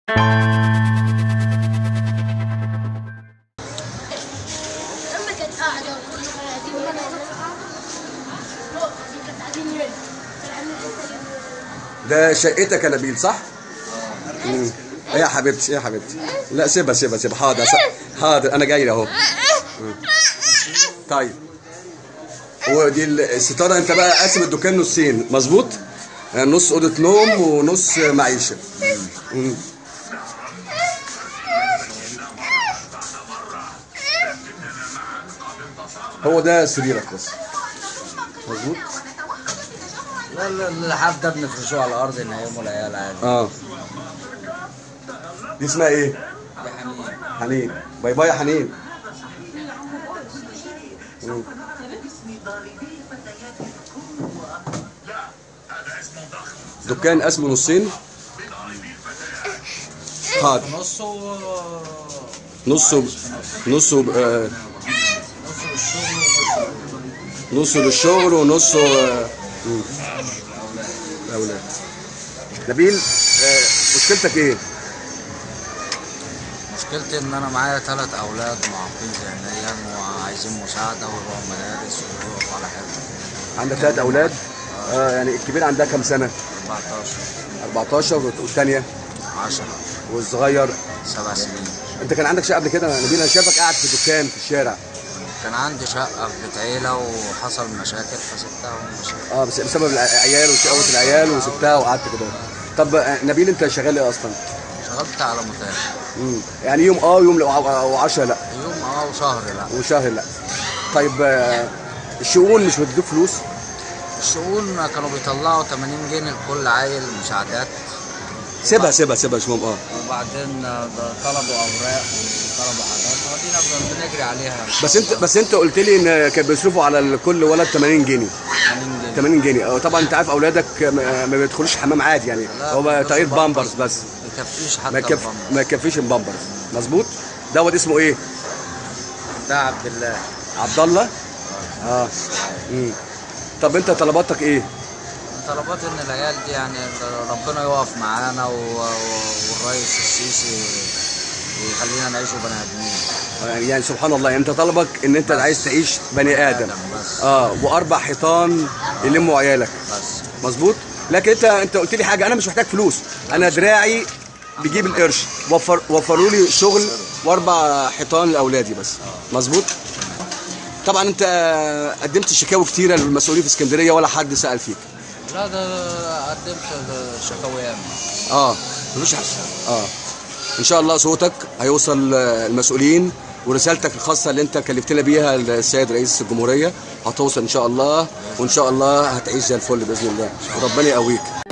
أما كانت قاعدة وكل قاعدين وأنا كانت قاعدين هنا كانوا عاملين حتة ده شقتك يا نبيل صح؟ مم. ايه يا حبيبتي ايه يا حبيبتي لا سيبها سيبها سيبها حاضر حاضر انا جاي اهو مم. طيب ودي الستاره انت بقى قاسم الدكان نصين مظبوط؟ يعني نص اوضه نوم ونص معيشه مم. هو ده سريرك بس مظبوط؟ لا لا اللحاف ده بنفرشوه على الارض ننيمه العيال عادي اه دي اسمها ايه؟ دي حنين حنين باي باي يا حنين مم. دكان اسمه نصين حاضر نصه نصه نصه آه، نصه للشغل ونصه نصه للشغل ونصه آه، مم. الاولاد نبيل آه، مشكلتك ايه؟ مشكلتي ان انا معايا ثلاث اولاد معاقين ذهنيا وعايزين مساعده ويروحوا مدارس ويروحوا على حلو عندك ثلاث اولاد اه يعني الكبير عندها كام سنه؟ 14 14 والثانيه 10 والصغير سبع سنين انت كان عندك شقه قبل كده يا نبيل انا شايفك قاعد في دكان في الشارع كان عندي شقه في بيت عيله وحصل مشاكل فسبتها ومشيت اه بس بسبب العيال وشقاوة العيال وسبتها وقعدت كده طب آه، نبيل انت شغال ايه اصلا؟ اشتغلت على موتيل مم. يعني يوم اه يوم لا و10 لا يوم اه وشهر لا وشهر لا طيب آه، الشؤون مش بتدوك فلوس؟ الشؤون كانوا بيطلعوا 80 جنيه لكل عيل مساعدات سيبها سيبها سيبها يا مام اه وبعدين طلبوا اوراق وطلبوا حاجات ودينا بن- بنجري عليها بس انت بس انت قلت لي ان كان بيصرفوا على كل ولد 80 جنيه 80 جنيه 80 جنيه اه طبعا انت عارف اولادك ما ما بيدخلوش حمام عادي يعني لا، هو بيلبسوا تغيير بامبرز. بامبرز بس ما يكفيش حتى ما يكف البامبرز. ما يكفيش البامبرز مظبوط دوت اسمه ايه ده عبد الله عبد الله اه امم طب انت طلباتك ايه طلبات ان العيال دي يعني ربنا يقف معانا و- و- والرئيس السيسي ويخلينا نعيشوا بني ادمين يعني يعني سبحان الله يعني انت طلبك ان انت عايز تعيش بني ادم بس اه واربع حيطان يلموا عيالك بس مظبوط لكن انت انت قلت لي حاجه انا مش محتاج فلوس انا دراعي بيجيب القرش وفر وفروا لي شغل واربع حيطان لاولادي بس مظبوط طبعا انت قدمت شكاوي كتيره للمسؤولين في اسكندريه ولا حد سال فيك لا ده قدمت شكاويات اه مفيش حاجه اه ان شاء الله صوتك هيوصل آه، المسؤولين ورسالتك الخاصه اللي انت كلفتنا بيها السيد رئيس الجمهوريه هتوصل ان شاء الله وان شاء الله هتعيش زي الفل باذن الله وربنا يقويك